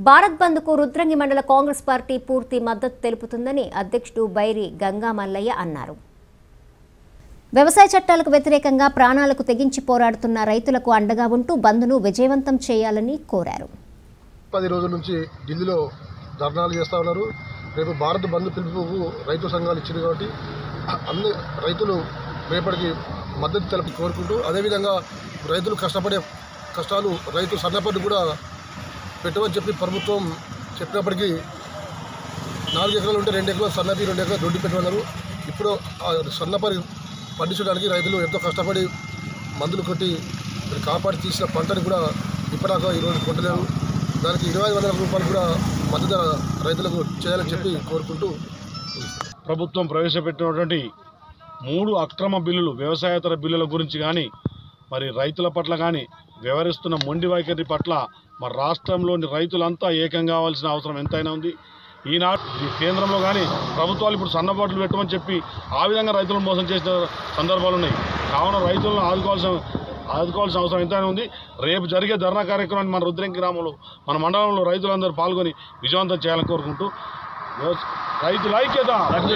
భారత్ బంద్కు రుద్రంగి మండల కాంగ్రెస్ పార్టీ పూర్తి మద్దతు తెలుపుతుందని అధ్యక్షుడు బైరి గంగా మల్లయ్య అన్నారు వ్యవసాయ చట్టాలకు వ్యతిరేకంగా ప్రాణాలకు తెగించి పోరాడుతున్న రైతులకు అండగా ఉంటూ బంద్ను విజయవంతం చేయాలని కోరారు పది రోజుల నుంచి ఢిల్లీలో ధర్నాలు చేస్తూ ఉన్నారు రేపు భారత్ బంద్ పిలుపుకు రైతు సంఘాలు ఇచ్చింది కాబట్టి అన్ని రైతులు రేపటికి మద్దతు తెలిపి కోరుకుంటూ అదేవిధంగా రైతులు కష్టపడే కష్టాలు రైతు సన్నపడి కూడా పెట్టమని చెప్పి ప్రభుత్వం చెప్పినప్పటికీ నాలుగు ఎకరాలు ఉంటే రెండు ఎకరాలు సన్నపి రెండు ఎకరాలు దొడ్డి పెట్టమన్నారు ఇప్పుడు ఆ సన్నపరి పండించడానికి రైతులు ఎంతో కష్టపడి మందులు కొట్టి మరి కాపాడి తీసిన పంటను కూడా ఇప్పటిదాకా ఈరోజు కొట్టలేరు దానికి ఇరవై ఐదు వందల రూపాయలు కూడా మద్దతు ధర రైతులకు చేయాలని చెప్పి కోరుకుంటూ ప్రభుత్వం ప్రవేశపెట్టినటువంటి మూడు అక్రమ బిల్లులు వ్యవసాయేతర బిల్లుల గురించి కానీ మరి రైతుల పట్ల కానీ వ్యవహరిస్తున్న మొండి వైఖరి పట్ల మరి రాష్ట్రంలోని రైతులంతా ఏకం కావాల్సిన అవసరం ఎంతైనా ఉంది ఈనాడు ఈ కేంద్రంలో కానీ ప్రభుత్వాలు ఇప్పుడు సన్నబాట్లు పెట్టమని చెప్పి ఆ విధంగా రైతులను మోసం చేసిన సందర్భాలు ఉన్నాయి కావున రైతులను ఆదుకోవాల్సిన ఆదుకోవాల్సిన అవసరం ఎంతైనా ఉంది రేపు జరిగే ధర్నా కార్యక్రమాన్ని మన రుద్రంగి గ్రామంలో మన మండలంలో రైతులందరూ పాల్గొని విజయవంతం చేయాలని కోరుకుంటూ వ్యవస- రైతుల ఐక్యత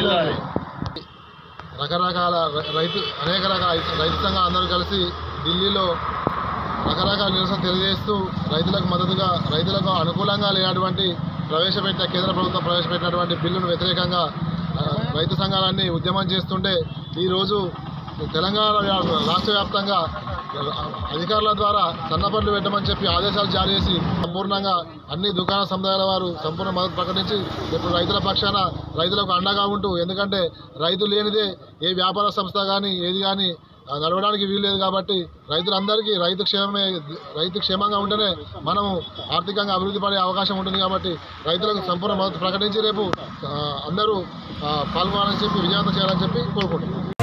రకరకాల రై- రైతు అనేక రకాల రైతు సంఘాలు అందరూ కలిసి ఢిల్లీలో రకరకాల నిరసన తెలియజేస్తూ రైతులకు మద్దతుగా రైతులకు అనుకూలంగా లేనటువంటి ప్రవేశపెట్టిన కేంద్ర ప్రభుత్వం ప్రవేశపెట్టినటువంటి బిల్లును వ్యతిరేకంగా ఆ, రైతు సంఘాలన్నీ ఉద్యమం చేస్తుంటే ఈరోజు తెలంగాణ వ్యా- రాష్ట్ర వ్యాప్తంగా అధికారుల ద్వారా సన్నపట్లు పెట్టమని చెప్పి ఆదేశాలు జారీ చేసి సంపూర్ణంగా అన్ని దుకాణ సముదాయాల వారు సంపూర్ణ మద్దతు ప్రకటించి ఇప్పుడు రైతుల పక్షాన రైతులకు అండగా ఉంటూ ఎందుకంటే రైతు లేనిదే ఏ వ్యాపార సంస్థ కానీ ఏది కానీ ఆ, నడవడానికి వీల్లేదు కాబట్టి రైతులందరికీ రైతు క్షేమమే రైతు క్షేమంగా ఉంటేనే మనము ఆర్థికంగా అభివృద్ధి పడే అవకాశం ఉంటుంది కాబట్టి రైతులకు సంపూర్ణ మద్దతు ప్రకటించి రేపు ఆ, అందరూ ఆ, పాల్గొనాలని చెప్పి విజయవంతం చేయాలని చెప్పి కోరుకుంటున్నాం